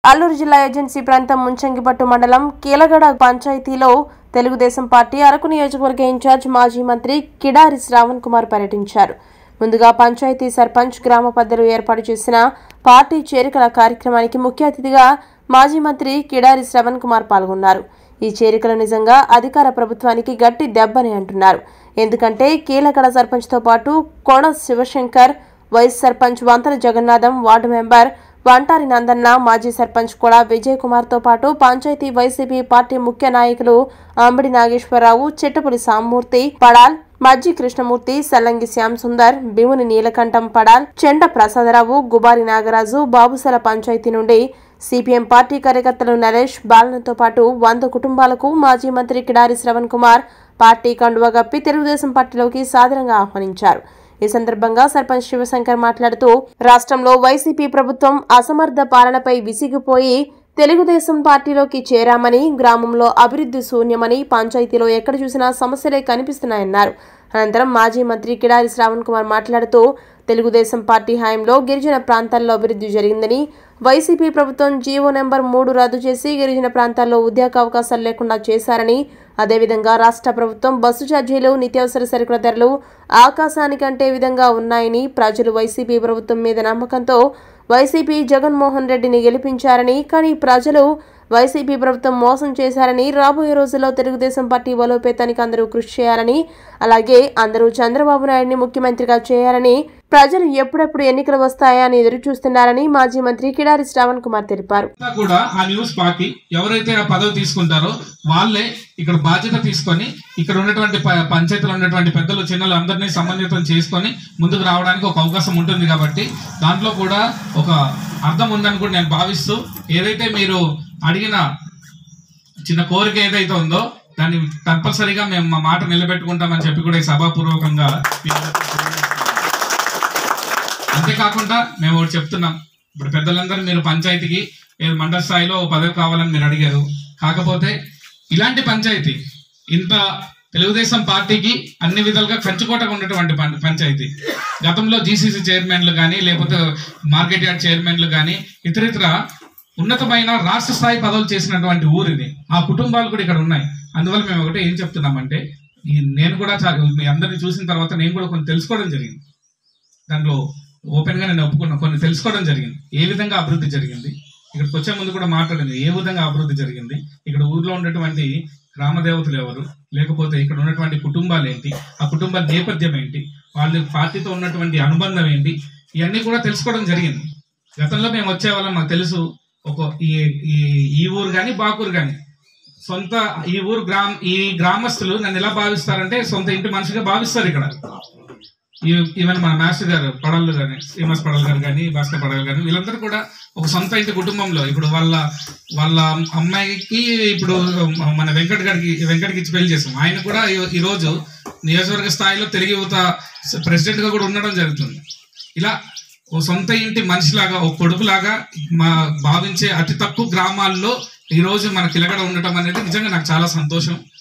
అల్లూరు జిల్లా ఏజెన్సీ ప్రాంతం ముంచంగిపట్టు మండలం కీలగడ పంచాయతీలో తెలుగుదేశం పార్టీ అరకు నియోజకవర్గ ఇన్ఛార్జ్ మాజీ మంత్రి కిడారి శ్రావణ్ కుమార్ పర్యటించారు ముందుగా పంచాయతీ సర్పంచ్ గ్రామ పెద్దలు ఏర్పాటు చేసిన పార్టీ చేరికల కార్యక్రమానికి ముఖ్య అతిథిగా మాజీ మంత్రి కిడారి శ్రవణ్ కుమార్ పాల్గొన్నారు ఈ చేరికలు నిజంగా అధికార ప్రభుత్వానికి గట్టి దెబ్బని అంటున్నారు ఎందుకంటే కీలకడ సర్పంచ్తో పాటు Kona Shivashankar vice sarpanch Vanthala Jagannatham ward member Vantari Nandanna మాజీ సర్పంచ్ కూడా విజయ్ కుమార్ తో పాటు పంచాయతీ వైసీపీ పార్టీ ముఖ్య నాయకులు అంబడి నాగేశ్వరరావు చిట్టపులి సామ్మూర్తి పడాల్ మజ్జి కృష్ణమూర్తి సల్లంగి శ్యామ్ సుందర్ భీముని నీలకంఠం పడాల్ చెండ ప్రసాదరావు గుబారి నాగరాజు బాబుసల పంచాయతీ నుండి సిపిఎం పార్టీ కార్యకర్తలు నరేష్ బాలనతో పాటు వంద కుటుంబాలకు మాజీ మంత్రి కిడారి శ్రవణ్ కుమార్ పార్టీ కండువా గప్పి తెలుగుదేశం పార్టీలోకి సాదరంగా ఆహ్వానించారు ఈ సందర్భంగా సర్పంచ్ శివశంకర్ మాట్లాడుతూ రాష్ట్రంలో వైసీపీ ప్రభుత్వం అసమర్థ పాలనపై విసిగిపోయి తెలుగుదేశం పార్టీలోకి చేరామని గ్రామంలో అభివృద్ధి శూన్యమని పంచాయతీలో ఎక్కడ చూసినా సమస్యలే కనిపిస్తున్నాయన్నారు అనంతరం మాజీ మంత్రి కిడారి శ్రావణ్ కుమార్ మాట్లాడుతూ తెలుగుదేశం పార్టీ హయాంలో గిరిజన ప్రాంతాల్లో అభివృద్ధి జరిగిందని వైసీపీ ప్రభుత్వం జీవో నెంబర్ మూడు రద్దు చేసి గిరిజన ప్రాంతాల్లో ఉద్యోగ అవకాశాలు లేకుండా చేశారని అదేవిధంగా రాష్ట్ర ప్రభుత్వం బస్సు ఛార్జీలు నిత్యావసర సరుకుల ధరలు ఆకాశానికంటే విధంగా ఉన్నాయని ప్రజలు వైసీపీ ప్రభుత్వం మీద నమ్మకంతో వైసీపీ జగన్మోహన్ రెడ్డిని గెలిపించారని కానీ ప్రజలు వైసీపీ ప్రభుత్వం మోసం చేశారని రాబోయే రోజుల్లో తెలుగుదేశం పార్టీ బలోపేతానికి అందరూ కృషి చేయాలని అలాగే అందరూ చంద్రబాబు నాయుడిని ముఖ్యమంత్రిగా చేయాలని ప్రజలు ఎప్పుడెప్పుడు ఎన్నికలు వస్తాయా అని ఎదురు చూస్తున్నారని మాజీ మంత్రి కిడారి శ్రావణ్ కుమార్ తెలిపారు అంతా కూడా ఆ న్యూస్ పార్టీ ఎవరైతే ఆ పదవి తీసుకుంటారో వాళ్ళే ఇక్కడ బాధ్యత తీసుకొని ఇక్కడ ఉన్నటువంటి ప- పంచాయతీలో ఉన్నటువంటి పెద్దలు చిన్నలు అందరినీ సమన్వితం చేసుకొని ముందుకు రావడానికి ఒక అవకాశం ఉంటుంది కాబట్టి దాంట్లో కూడా ఒక అర్థం ఉందని కూడా నేను భావిస్తూ ఏదైతే మీరు అడిగిన చిన్న కోరిక ఏదైతే ఉందో దాన్ని తప్పనిసరిగా మేము మా మాట నిలబెట్టుకుంటామని చెప్పి కూడా ఈ సభాపూర్వకంగా మీ అందరికీ అంతేకాకుండా మేము ఒకటి చెప్తున్నాం ఇప్పుడు పెద్దలందరూ మీరు పంచాయతీకి ఏదో మండల స్థాయిలో ఓ పదవి కావాలని మీరు అడిగారు కాకపోతే ఇలాంటి పంచాయతీ ఇంత తెలుగుదేశం పార్టీకి అన్ని విధాలుగా కంచుకోటగా ఉన్నటువంటి పం- పంచాయతీ గతంలో జీసీసీ చైర్మన్లు కానీ లేకపోతే మార్కెట్ యార్డ్ చైర్మన్లు కానీ ఇతరితర ఉన్నతమైన రాష్ట్ర స్థాయి పదవులు చేసినటువంటి ఊరు ఇది ఆ కుటుంబాలు కూడా ఇక్కడ ఉన్నాయి అందువల్ల మేము ఒకటే ఏం చెప్తున్నామంటే ఈ నేను కూడా చా- మీ అందరిని చూసిన తర్వాత నేను కూడా కొన్ని తెలుసుకోవడం జరిగింది దాంట్లో ఓపెన్ గా నేను ఒప్పుకున్నా కొన్ని తెలుసుకోవడం జరిగింది ఏ విధంగా అభివృద్ధి జరిగింది ఇక్కడికి వచ్చే ముందు కూడా మాట్లాడింది ఏ విధంగా అభివృద్ధి జరిగింది ఇక్కడ ఊర్లో ఉన్నటువంటి గ్రామ దేవతలు ఎవరు లేకపోతే ఇక్కడ ఉన్నటువంటి కుటుంబాలు ఏంటి ఆ కుటుంబ నేపథ్యం ఏంటి వాళ్ళ పార్టీతో ఉన్నటువంటి అనుబంధం ఏంటి ఇవన్నీ కూడా తెలుసుకోవడం జరిగింది గతంలో మేము వచ్చే వాళ్ళం మాకు తెలుసు ఒక ఈ ఈ ఈ ఊరు కానీ బాకూరు కానీ సొంత ఈ ఊరు గ్రామ ఈ గ్రామస్తులు నన్ను ఎలా భావిస్తారంటే సొంత ఇంటి మనిషిగా భావిస్తారు ఇక్కడ ఈ- ఈవెన్ మన మాస్టర్ గారు పడళ్ళు కానీ శ్రీనివాస్ పడల్ గారు కానీ భాస్కర్ పడల్ గారు వీళ్ళందరూ కూడా ఒక సొంత ఇంటి కుటుంబంలో ఇప్పుడు వాళ్ళ వాళ్ళ అమ్మాయికి ఇప్పుడు మన వెంకట్ గారికి వెంకట్కి ఇచ్చి పెళ్లి చేసాం ఆయన కూడా ఈ- ఈ రోజు నియోజకవర్గ స్థాయిలో తెలుగు యువత ప్రెసిడెంట్ గా కూడా ఉండడం జరుగుతుంది ఇలా ఓ సొంత ఇంటి మనిషిలాగా ఓ కొడుకులాగా మా భావించే అతి తక్కువ గ్రామాల్లో ఈ రోజు మన కిలకడ ఉండటం అనేది నిజంగా నాకు చాలా సంతోషం